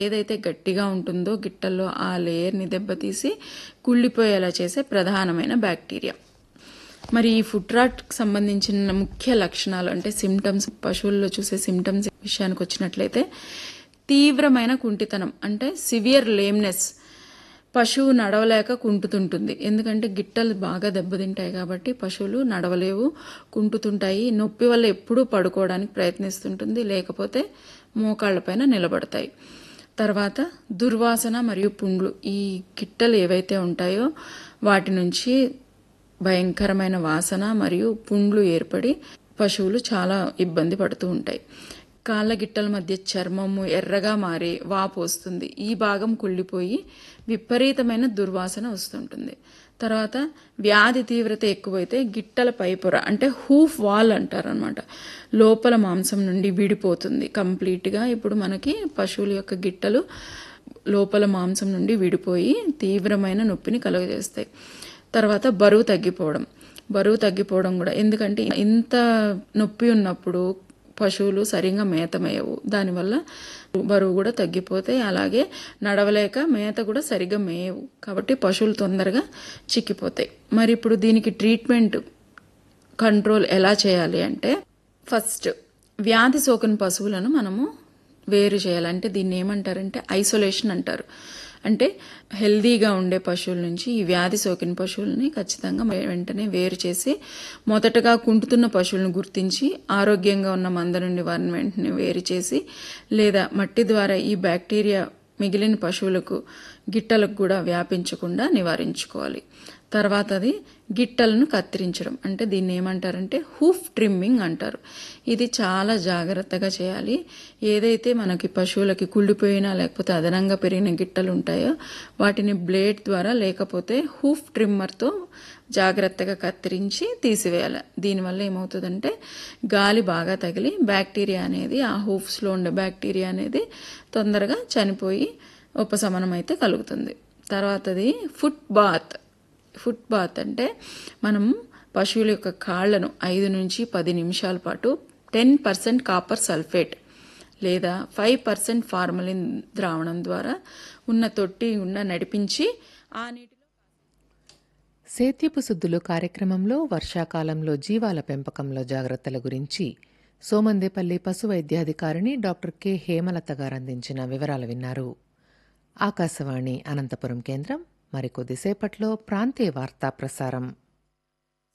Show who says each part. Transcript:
Speaker 1: ఏదైతే గట్టిగా ఉంటుందో గిట్టల్లో ఆ లేయర్ని దెబ్బతీసి కుళ్ళిపోయేలా చేసే ప్రధానమైన బ్యాక్టీరియా మరి ఈ ఫుడ్ రాట్కి సంబంధించిన ముఖ్య లక్షణాలు అంటే సిమ్టమ్స్ పశువుల్లో చూసే సిమ్టమ్స్ విషయానికి వచ్చినట్లయితే తీవ్రమైన కుంటితనం అంటే సివియర్ లేమ్నెస్ పశువు నడవలేక కుంటుతుంటుంది ఎందుకంటే గిట్టలు బాగా దెబ్బతింటాయి కాబట్టి పశువులు నడవలేవు కుంటుతుంటాయి నొప్పి వల్ల ఎప్పుడూ పడుకోవడానికి ప్రయత్నిస్తుంటుంది లేకపోతే మోకాళ్ళపైన నిలబడతాయి తర్వాత దుర్వాసన మరియు పుండ్లు ఈ గిట్టలు ఏవైతే ఉంటాయో వాటి నుంచి భయంకరమైన వాసన మరియు పుండ్లు ఏర్పడి పశువులు చాలా ఇబ్బంది పడుతూ ఉంటాయి కాళ్ళ గిట్టల మధ్య చర్మము ఎర్రగా మారి వాపు వస్తుంది ఈ భాగం కుళ్ళిపోయి విపరీతమైన దుర్వాసన వస్తుంటుంది తర్వాత వ్యాధి తీవ్రత ఎక్కువైతే గిట్టల పైపొర అంటే హూఫ్ వాల్ అంటారనమాట లోపల మాంసం నుండి విడిపోతుంది కంప్లీట్గా ఇప్పుడు మనకి పశువుల యొక్క గిట్టలు లోపల మాంసం నుండి విడిపోయి తీవ్రమైన నొప్పిని కలుగజేస్తాయి తర్వాత బరువు తగ్గిపోవడం బరువు తగ్గిపోవడం కూడా ఎందుకంటే ఇంత నొప్పి ఉన్నప్పుడు పశువులు సరిగా మేత మేయవు దానివల్ల బరువు కూడా తగ్గిపోతాయి అలాగే నడవలేక మేత కూడా సరిగా మేయవు కాబట్టి పశువులు తొందరగా చిక్కిపోతాయి మరి ఇప్పుడు దీనికి ట్రీట్మెంట్ కంట్రోల్ ఎలా చేయాలి అంటే ఫస్ట్ వ్యాధి సోకిన పశువులను మనము వేరు చేయాలంటే దీన్ని ఏమంటారంటే ఐసోలేషన్ అంటారు అంటే హెల్దీగా ఉండే పశువుల నుంచి ఈ వ్యాధి సోకిన పశువుల్ని ఖచ్చితంగా వెంటనే వేరు చేసి మొదటగా కుంటుతున్న పశువులను గుర్తించి ఆరోగ్యంగా ఉన్న మంద నుండి వారిని వెంటనే వేరు చేసి లేదా మట్టి ద్వారా ఈ బ్యాక్టీరియా మిగిలిన పశువులకు గిట్టలకు కూడా వ్యాపించకుండా నివారించుకోవాలి తర్వాత అది గిట్టలను కత్తిరించడం అంటే దీన్ని ఏమంటారంటే హూఫ్ ట్రిమ్మింగ్ అంటారు ఇది చాలా జాగ్రత్తగా చేయాలి ఏదైతే మనకి పశువులకి కుళ్ళిపోయినా లేకపోతే అదనంగా పెరిగిన గిట్టలు ఉంటాయో వాటిని బ్లేడ్ ద్వారా లేకపోతే హూఫ్ ట్రిమ్మర్తో జాగ్రత్తగా కత్తిరించి తీసివేయాలి దీనివల్ల ఏమవుతుందంటే గాలి బాగా తగిలి బ్యాక్టీరియా అనేది ఆ హూఫ్స్లో ఉండే బ్యాక్టీరియా అనేది తొందరగా చనిపోయి ఉపశమనం అయితే కలుగుతుంది తర్వాతది ఫుట్ బాత్ ఫుట్ బాత్ అంటే మనం పశువుల యొక్క కాళ్లను ఐదు నుంచి పది నిమిషాల పాటు టెన్ పర్సెంట్ కాపర్ సల్ఫేట్ లేదా ఫైవ్ పర్సెంట్ ఫార్మలిన్ ద్రావణం ద్వారా ఉన్న తొట్టి గుండా నడిపించి ఆ నీటిలో
Speaker 2: సేద్యపు సుద్దులు కార్యక్రమంలో వర్షాకాలంలో జీవాల పెంపకంలో జాగ్రత్తల గురించి సోమందేపల్లి పశు వైద్యాధికారిని డాక్టర్ కె హేమలత గారు అందించిన వివరాలు విన్నారు ఆకాశవాణి అనంతపురం కేంద్రం మరికొద్దిసేపట్లో ప్రాంతీయ వార్తా ప్రసారం